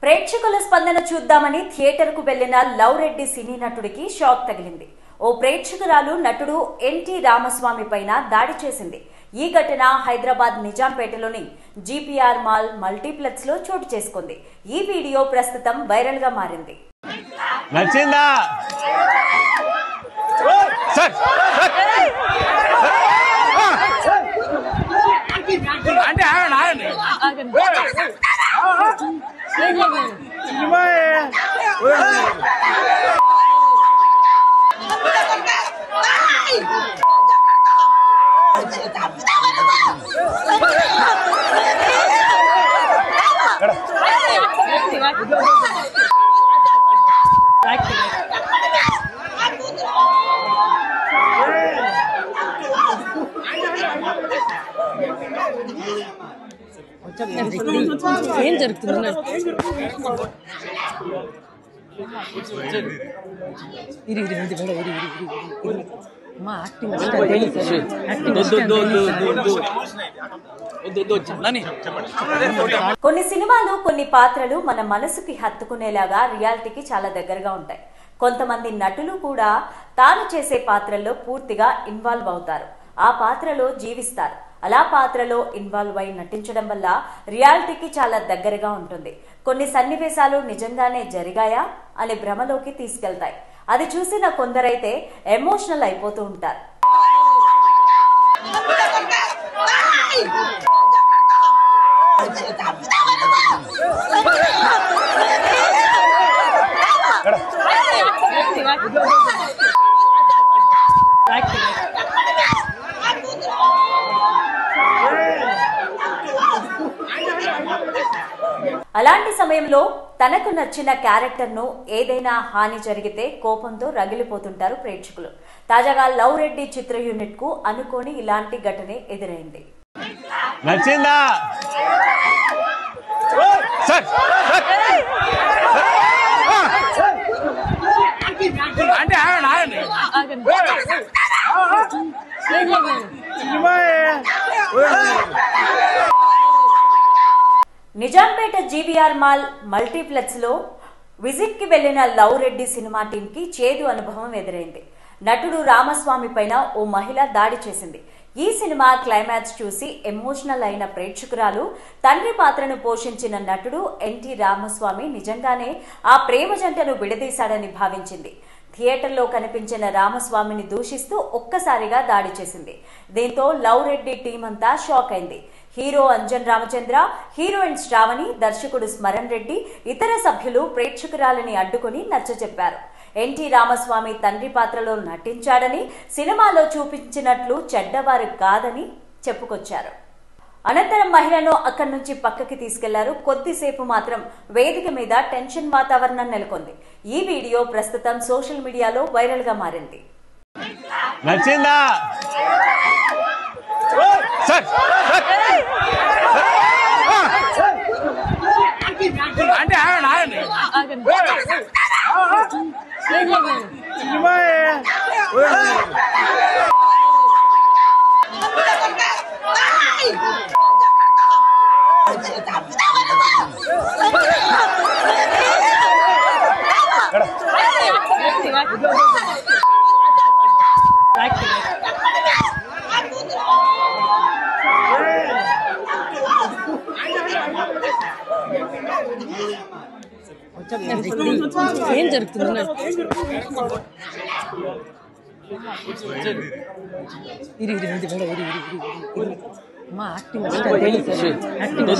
ప్రేక్షకుల స్పందన చూద్దామని థియేటర్కు వెళ్లిన లవ్ రెడ్డి సినీ నటుడికి షాక్ తగిలింది ఓ ప్రేక్షకురాలు నటుడు ఎన్టీ రామస్వామి పైన దాడి చేసింది ఈ ఘటన హైదరాబాద్ నిజాంపేటలోని జీపీఆర్ మాల్ మల్టీప్లెక్స్ లో చోటు చేసుకుంది ఈ వీడియో ప్రస్తుతం వైరల్ గా మారింది నచ్చిందా సార్ అంటే ఆగండి ఆగండి ఏం జరుగుతుంది ఇరి ఇరి ఇది కూడా ఇరి ఇరి ఇరి ఇరి మా యాక్టింగ్ యాక్టింగ్ కొన్ని సినిమాలు కొన్ని పాత్రలు మన మనసుకి హత్తుకునేలాగా రియాలిటీకి చాలా దగ్గరగా ఉంటాయి కొంతమంది నటులు కూడా తాను చేసే పాత్రల్లో పూర్తిగా ఇన్వాల్వ్ అవుతారు ఆ పాత్రలో జీవిస్తారు అలా పాత్రలో ఇన్వాల్వ్ అయి నటించడం వల్ల రియాలిటీకి చాలా దగ్గరగా ఉంటుంది కొన్ని సన్నివేశాలు నిజంగానే జరిగాయా అనే భ్రమలోకి తీసుకెళ్తాయి అది చూసిన కొందరైతే ఎమోషనల్ అయిపోతూ ఉంటారు అలాంటి సమయంలో తనకు నచ్చిన క్యారెక్టర్ను ఏదైనా హాని జరిగితే కోపంతో రగిలిపోతుంటారు ప్రేక్షకులు తాజాగా లవ్ రెడ్డి చిత్ర యూనిట్ కు అనుకోని ఇలాంటి ఘటనే ఎదురైంది నచ్చిందా సార్ అంటే ఆగండి ఆగండి నిజాంపేట జీవీఆర్ మాల్ మల్టీప్లెక్స్ లో విజిట్ కి వెళ్లిన లవ్ రెడ్డి సినిమా టీం కి చేదు అనుభవం ఎదురైంది నటుడు రామస్వామి పైన ఓ మహిళ దాడి చేసింది ఈ సినిమా క్లైమాక్స్ చూసి ఎమోషనల్ అయిన ప్రేక్షకురాలు తండ్రి పాత్రను పోషించిన నటుడు ఎన్టీ రామస్వామి నిజంగానే ఆ ప్రేమ జంటను విడదీశాడని భావించింది థియేటర్లో కనిపించిన రామస్వామిని దూషిస్తూ ఒక్కసారిగా దాడి చేసింది దీంతో లవ్ రెడ్డి టీం అంతా షాక్ అయింది హీరో అంజన్ రామచంద్ర హీరోయిన్ శ్రావణి దర్శకుడు స్మరణ్ రెడ్డి ఇతర సభ్యులు ప్రేక్షకురాలని అడ్డుకుని నచ్చజెప్పారు ఎన్టీ రామస్వామి తండ్రి పాత్రలో నటించాడని సినిమాలో చూపించినట్లు చెడ్డవారు కాదని చెప్పుకొచ్చారు అనంతరం మహిళను అక్కడి నుంచి పక్కకి తీసుకెళ్లారు కొద్దిసేపు మాత్రం వేదిక మీద టెన్షన్ వాతావరణం నెలకొంది ఈ వీడియో ప్రస్తుతం సోషల్ మీడియాలో వైరల్ గా మారింది నచ్చిందా సార్ అంటే ఆగండి ఆగండి ఏం జరుగుతుంది ఇరి ఇరి ఇది కూడా ఇరి ఇరి ఇరి ఇరి మా యాక్టింగ్ యాక్టింగ్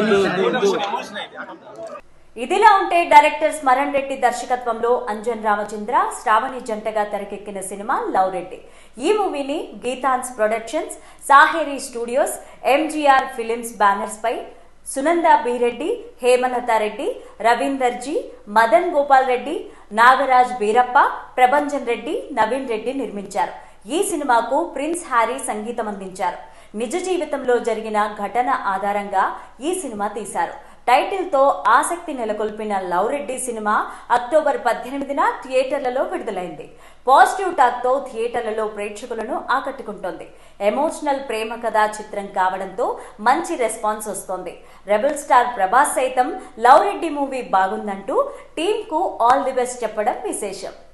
ఇదిలా ఉంటే డైరెక్టర్ స్మరణ్ రెడ్డి దర్శకత్వంలో అంజన్ రామచంద్ర శ్రావణి జంటగా తెరకెక్కిన సినిమా లవ్ రెడ్డి ఈ మూవీని Geethans productions Saheri studios MGR films banners పై సునంద బీరెడ్డి హేమలత రెడ్డి రవీందర్ జీ మదన్ గోపాల్ రెడ్డి నాగరాజ్ బీరప్ప ప్రభంజన్ రెడ్డి నవీన్ రెడ్డి నిర్మించారు ఈ సినిమాకు ప్రిన్స్ హ్యారీ సంగీతం అందించారు నిజ జీవితంలో జరిగిన ఘటన ఆధారంగా ఈ సినిమా తీశారు టైటిల్ తో ఆసక్తి నెలకొల్పిన లవ్ రెడ్డి సినిమా అక్టోబర్ పద్దెనిమిదిన థియేటర్లలో విడుదలైంది పాజిటివ్ టాక్ తో థియేటర్లలో ప్రేక్షకులను ఆకట్టుకుంటోంది ఎమోషనల్ ప్రేమ కథా చిత్రం కావడంతో మంచి రెస్పాన్స్ వస్తోంది రెబల్ స్టార్ ప్రభాస్ సైతం లవ్ రెడ్డి మూవీ బాగుందంటూ టీమ్ కు ఆల్ ది బెస్ట్ చెప్పడం విశేషం